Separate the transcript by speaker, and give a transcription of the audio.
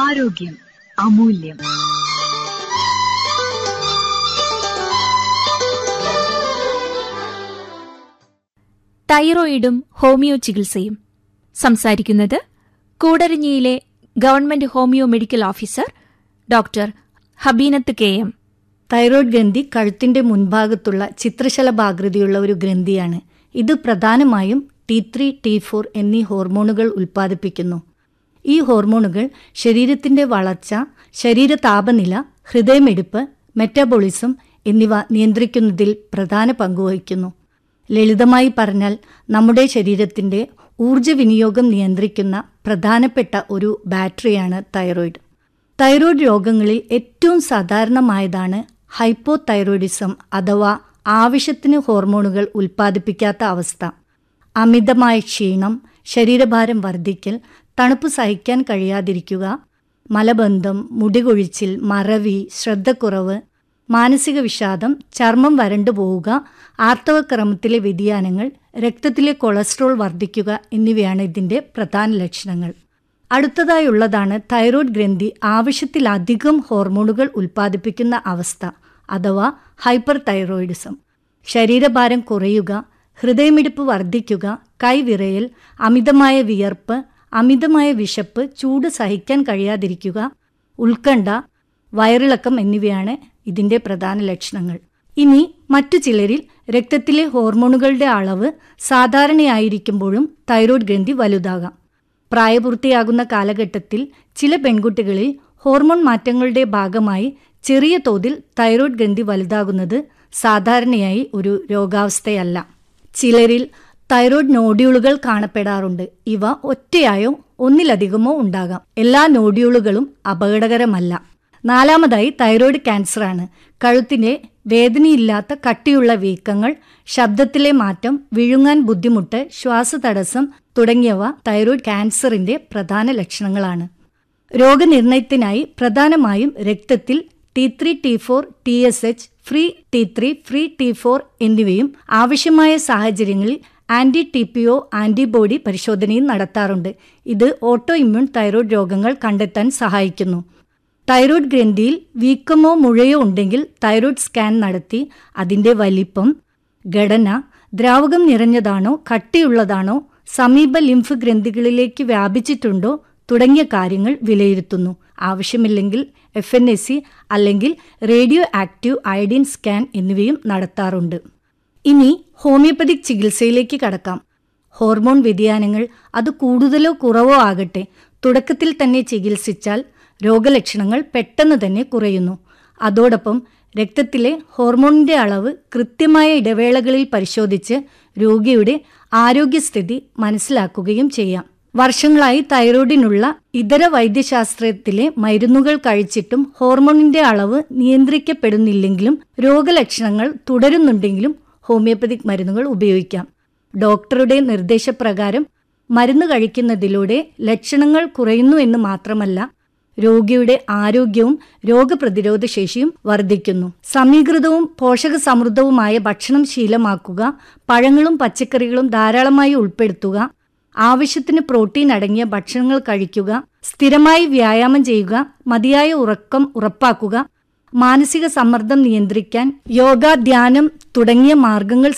Speaker 1: ആരോഗ്യം അമൂല്യം
Speaker 2: തൈറോയിഡും ഹോമിയോ ചികിത്സയും സംസാരിക്കുന്നത് കൂടരഞ്ഞിയിലെ government homeo medical officer doctor Habeenath K M
Speaker 3: thyroid ഗ്രന്ഥി കഴുത്തിന്റെ മുൻഭാഗത്തുള്ള ചിത്രശലഭാകൃതിയുള്ള ഒരു ഗ്രന്ഥിയാണ് ഇത് പ്രധാനമായും ടി ത്രീ ടി ഫോർ എന്നീ ഹോർമോണുകൾ ഉൽപ്പാദിപ്പിക്കുന്നു ഈ ഹോർമോണുകൾ ശരീരത്തിന്റെ വളർച്ച ശരീര താപനില ഹൃദയമിടിപ്പ് മെറ്റബോളിസം എന്നിവ നിയന്ത്രിക്കുന്നതിൽ പ്രധാന പങ്കുവഹിക്കുന്നു ലളിതമായി പറഞ്ഞാൽ നമ്മുടെ ശരീരത്തിന്റെ ഊർജ വിനിയോഗം നിയന്ത്രിക്കുന്ന പ്രധാനപ്പെട്ട ഒരു ബാറ്ററിയാണ് തൈറോയ്ഡ് തൈറോയ്ഡ് രോഗങ്ങളിൽ ഏറ്റവും സാധാരണമായതാണ് ഹൈപ്പോ തൈറോയിഡിസം അഥവാ ആവശ്യത്തിന് ഹോർമോണുകൾ ഉൽപ്പാദിപ്പിക്കാത്ത അവസ്ഥ അമിതമായ ക്ഷീണം ശരീരഭാരം വർദ്ധിക്കൽ തണുപ്പ് സഹിക്കാൻ കഴിയാതിരിക്കുക മലബന്ധം മുടികൊഴിച്ചിൽ മറവി ശ്രദ്ധക്കുറവ് മാനസിക വിഷാദം ചർമ്മം വരണ്ടു പോവുക ആർത്തവക്രമത്തിലെ വ്യതിയാനങ്ങൾ രക്തത്തിലെ കൊളസ്ട്രോൾ വർദ്ധിക്കുക എന്നിവയാണ് ഇതിൻ്റെ പ്രധാന ലക്ഷണങ്ങൾ അടുത്തതായുള്ളതാണ് തൈറോയ്ഡ് ഗ്രന്ഥി ആവശ്യത്തിലധികം ഹോർമോണുകൾ ഉൽപ്പാദിപ്പിക്കുന്ന അവസ്ഥ അഥവാ ഹൈപ്പർ തൈറോയിഡിസം ശരീരഭാരം കുറയുക ഹൃദയമിടിപ്പ് വർദ്ധിക്കുക കൈവിറയൽ അമിതമായ വിയർപ്പ് അമിതമായ വിശപ്പ് ചൂട് സഹിക്കാൻ കഴിയാതിരിക്കുക ഉത്കണ്ഠ വയറിളക്കം എന്നിവയാണ് ഇതിൻ്റെ പ്രധാന ലക്ഷണങ്ങൾ ഇനി മറ്റു ചിലരിൽ രക്തത്തിലെ ഹോർമോണുകളുടെ അളവ് സാധാരണയായിരിക്കുമ്പോഴും തൈറോയ്ഡ് ഗ്രന്ഥി വലുതാകാം പ്രായപൂർത്തിയാകുന്ന കാലഘട്ടത്തിൽ ചില പെൺകുട്ടികളിൽ ഹോർമോൺ മാറ്റങ്ങളുടെ ഭാഗമായി ചെറിയ തോതിൽ തൈറോയ്ഡ് ഗ്രന്ഥി വലുതാകുന്നത് സാധാരണയായി ഒരു രോഗാവസ്ഥയല്ല ചിലരിൽ തൈറോയ്ഡ് നോഡ്യൂളുകൾ കാണപ്പെടാറുണ്ട് ഇവ ഒറ്റയായോ ഒന്നിലധികമോ ഉണ്ടാകാം എല്ലാ നോഡ്യൂളുകളും അപകടകരമല്ല നാലാമതായി തൈറോയ്ഡ് ക്യാൻസറാണ് കഴുത്തിൻ്റെ വേദനയില്ലാത്ത കട്ടിയുള്ള വീക്കങ്ങൾ ശബ്ദത്തിലെ മാറ്റം വിഴുങ്ങാൻ ബുദ്ധിമുട്ട് ശ്വാസതടസ്സം തുടങ്ങിയവ തൈറോയ്ഡ് ക്യാൻസറിന്റെ പ്രധാന ലക്ഷണങ്ങളാണ് രോഗനിർണയത്തിനായി പ്രധാനമായും രക്തത്തിൽ T three T four T S H free T three free T four എന്നിവയും ആവശ്യമായ സാഹചര്യങ്ങളിൽ anti T P O antibody പരിശോധനയും നടത്താറുണ്ട് ഇത് ഓട്ടോ ഇമ്മ്യൂൺ തൈറോയ്ഡ് രോഗങ്ങൾ കണ്ടെത്താൻ സഹായിക്കുന്നു തൈറോയ്ഡ് ഗ്രന്ഥിയിൽ വീക്കമോ മുഴയോ ഉണ്ടെങ്കിൽ തൈറോയ്ഡ് സ്കാൻ നടത്തി അതിൻ്റെ വലിപ്പം ഘടന ദ്രാവകം നിറഞ്ഞതാണോ കട്ടിയുള്ളതാണോ സമീപ ലിംഫ് ഗ്രന്ഥികളിലേക്ക് വ്യാപിച്ചിട്ടുണ്ടോ തുടങ്ങിയ കാര്യങ്ങൾ വിലയിരുത്തുന്നു ആവശ്യമില്ലെങ്കിൽ എഫ് എൻ എസ് സി അല്ലെങ്കിൽ റേഡിയോ ആക്റ്റീവ് അയഡിൻ സ്കാൻ എന്നിവയും നടത്താറുണ്ട് ഇനി ഹോമിയോപ്പതിക് ചികിത്സയിലേക്ക് കടക്കാം ഹോർമോൺ വ്യതിയാനങ്ങൾ അത് കൂടുതലോ കുറവോ ആകട്ടെ തുടക്കത്തിൽ തന്നെ ചികിത്സിച്ചാൽ രോഗലക്ഷണങ്ങൾ പെട്ടെന്ന് തന്നെ കുറയുന്നു അതോടൊപ്പം രക്തത്തിലെ ഹോർമോണിന്റെ അളവ് കൃത്യമായ ഇടവേളകളിൽ പരിശോധിച്ച് രോഗിയുടെ ആരോഗ്യസ്ഥിതി മനസ്സിലാക്കുകയും ചെയ്യാം വർഷങ്ങളായി തൈറോയിഡിനുള്ള ഇതര വൈദ്യശാസ്ത്രത്തിലെ മരുന്നുകൾ കഴിച്ചിട്ടും ഹോർമോണിന്റെ അളവ് നിയന്ത്രിക്കപ്പെടുന്നില്ലെങ്കിലും രോഗലക്ഷണങ്ങൾ തുടരുന്നുണ്ടെങ്കിലും ഹോമിയോപ്പതിക് മരുന്നുകൾ ഉപയോഗിക്കാം ഡോക്ടറുടെ നിർദ്ദേശപ്രകാരം മരുന്ന് കഴിക്കുന്നതിലൂടെ ലക്ഷണങ്ങൾ കുറയുന്നു എന്ന് മാത്രമല്ല രോഗിയുടെ ആരോഗ്യവും രോഗപ്രതിരോധ ശേഷിയും വർദ്ധിക്കുന്നു സമീകൃതവും പോഷകസമൃദ്ധവുമായ ഭക്ഷണം ശീലമാക്കുക പഴങ്ങളും പച്ചക്കറികളും ധാരാളമായി ഉൾപ്പെടുത്തുക ആവശ്യത്തിന് പ്രോട്ടീൻ അടങ്ങിയ ഭക്ഷണങ്ങൾ കഴിക്കുക സ്ഥിരമായി വ്യായാമം ചെയ്യുക മതിയായ ഉറക്കം ഉറപ്പാക്കുക മാനസിക സമ്മർദ്ദം നിയന്ത്രിക്കാൻ യോഗ ധ്യാനം തുടങ്ങിയ മാർഗങ്ങൾ